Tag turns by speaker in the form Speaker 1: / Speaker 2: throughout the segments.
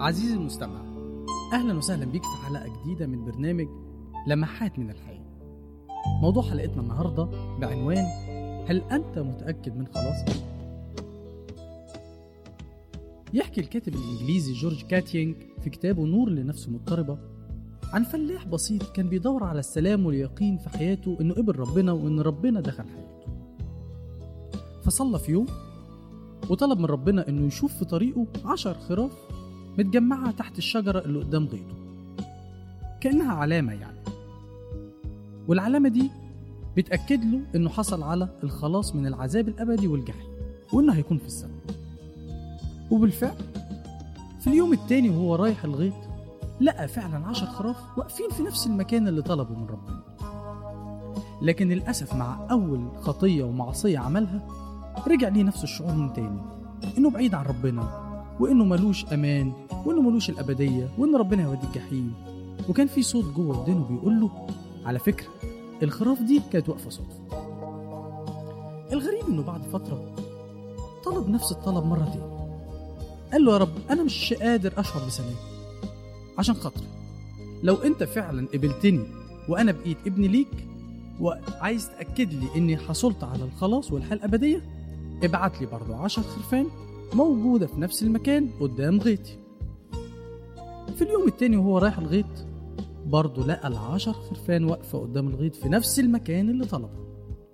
Speaker 1: عزيزي المستمع أهلا وسهلا بيك في حلقة جديدة من برنامج لمحات من الحياة موضوع حلقتنا النهاردة بعنوان هل أنت متأكد من خلاصك؟ يحكي الكاتب الإنجليزي جورج كاتينج في كتابه نور لنفسه مضطربة عن فلاح بسيط كان بيدور على السلام واليقين في حياته إنه قبل ربنا وإن ربنا دخل حياته فصلى في يوم وطلب من ربنا إنه يشوف في طريقه عشر خراف متجمعة تحت الشجرة اللي قدام غيطه كأنها علامة يعني والعلامة دي بتأكد له إنه حصل على الخلاص من العذاب الأبدي والجحيم وإنه هيكون في السماء وبالفعل في اليوم التاني وهو رايح الغيط لقى فعلا عشر خراف واقفين في نفس المكان اللي طلبه من ربنا لكن للأسف مع أول خطية ومعصية عملها رجع ليه نفس الشعور من تاني إنه بعيد عن ربنا وإنه ملوش أمان وإنه ملوش الأبدية وإن ربنا يوديه الجحيم وكان في صوت جوه ودانه بيقول له على فكرة الخراف دي كانت واقفة صدفة الغريب إنه بعد فترة طلب نفس الطلب مرة تاني قال له يا رب أنا مش قادر أشعر بسلام عشان خاطري لو أنت فعلا قبلتني وأنا بقيت ابن ليك وعايز تأكد لي إني حصلت على الخلاص والحياة الأبدية ابعت لي برضو عشر خرفان موجودة في نفس المكان قدام غيطي في اليوم التاني وهو رايح الغيط برضه لقى العشر خرفان واقفة قدام الغيط في نفس المكان اللي طلبه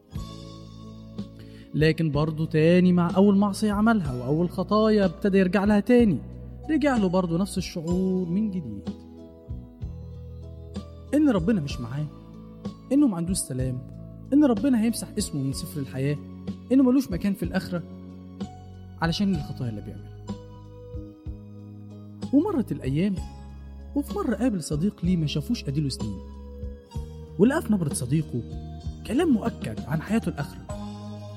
Speaker 1: لكن برضه تاني مع أول معصية عملها وأول خطايا ابتدى يرجع لها تاني رجع له برضه نفس الشعور من جديد إن ربنا مش معاه إنه ما عندوش سلام إن ربنا هيمسح اسمه من سفر الحياة إنه ملوش مكان في الآخرة علشان الخطايا اللي بيعملها ومرت الأيام وفي مرة قابل صديق ليه ما شافوش أديله سنين ولقى في نبرة صديقه كلام مؤكد عن حياته الآخرة